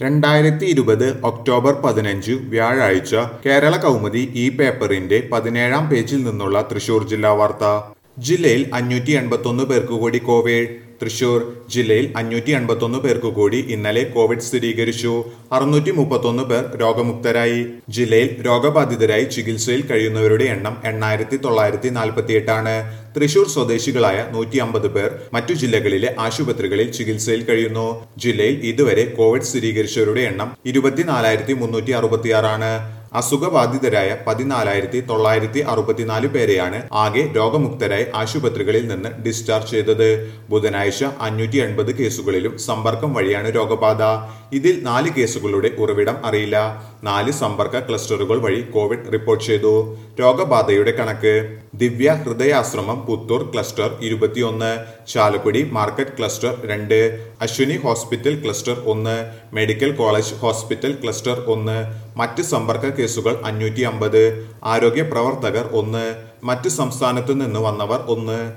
രണ്ടായിരത്തി ഇരുപത് ഒക്ടോബർ പതിനഞ്ച് വ്യാഴാഴ്ച കേരള കൗമുദി ഈ പേപ്പറിന്റെ പതിനേഴാം പേജിൽ നിന്നുള്ള തൃശൂർ ജില്ലാ വാർത്ത ജില്ലയിൽ അഞ്ഞൂറ്റി എൺപത്തൊന്ന് പേർക്ക് കൂടി കോവിഡ് തൃശൂർ ജില്ലയിൽ അഞ്ഞൂറ്റി എൺപത്തൊന്ന് പേർക്ക് കൂടി ഇന്നലെ കോവിഡ് സ്ഥിരീകരിച്ചു അറുന്നൂറ്റി മുപ്പത്തൊന്ന് പേർ രോഗമുക്തരായി ജില്ലയിൽ രോഗബാധിതരായി ചികിത്സയിൽ കഴിയുന്നവരുടെ എണ്ണം എണ്ണായിരത്തി തൊള്ളായിരത്തി നാൽപ്പത്തിയെട്ടാണ് തൃശൂർ സ്വദേശികളായ നൂറ്റി അമ്പത് പേർ മറ്റു ജില്ലകളിലെ ആശുപത്രികളിൽ ചികിത്സയിൽ കഴിയുന്നു ജില്ലയിൽ ഇതുവരെ കോവിഡ് സ്ഥിരീകരിച്ചവരുടെ എണ്ണം ഇരുപത്തിനാലായിരത്തി മുന്നൂറ്റി അറുപത്തിയാറാണ് അസുഖബാധിതരായ പതിനാലായിരത്തി തൊള്ളായിരത്തി അറുപത്തിനാല് പേരെയാണ് ആകെ രോഗമുക്തരായി ആശുപത്രികളിൽ നിന്ന് ഡിസ്ചാർജ് ചെയ്തത് ബുധനാഴ്ച അഞ്ഞൂറ്റി എൺപത് കേസുകളിലും സമ്പർക്കം വഴിയാണ് രോഗബാധ ഇതിൽ നാല് കേസുകളുടെ ഉറവിടം അറിയില്ല നാല് സമ്പർക്ക ക്ലസ്റ്ററുകൾ വഴി കോവിഡ് റിപ്പോർട്ട് ചെയ്തു രോഗബാധയുടെ കണക്ക് ദിവ്യ ഹൃദയാശ്രമം പുത്തൂർ ക്ലസ്റ്റർ ഇരുപത്തിയൊന്ന് ചാലക്കുടി മാർക്കറ്റ് ക്ലസ്റ്റർ രണ്ട് അശ്വിനി ഹോസ്പിറ്റൽ ക്ലസ്റ്റർ ഒന്ന് മെഡിക്കൽ കോളേജ് ഹോസ്പിറ്റൽ ക്ലസ്റ്റർ ഒന്ന് മറ്റ് സമ്പർക്ക കേസുകൾ അഞ്ഞൂറ്റി അമ്പത് ആരോഗ്യ പ്രവർത്തകർ ഒന്ന് മറ്റ് സംസ്ഥാനത്തു നിന്ന് വന്നവർ ഒന്ന്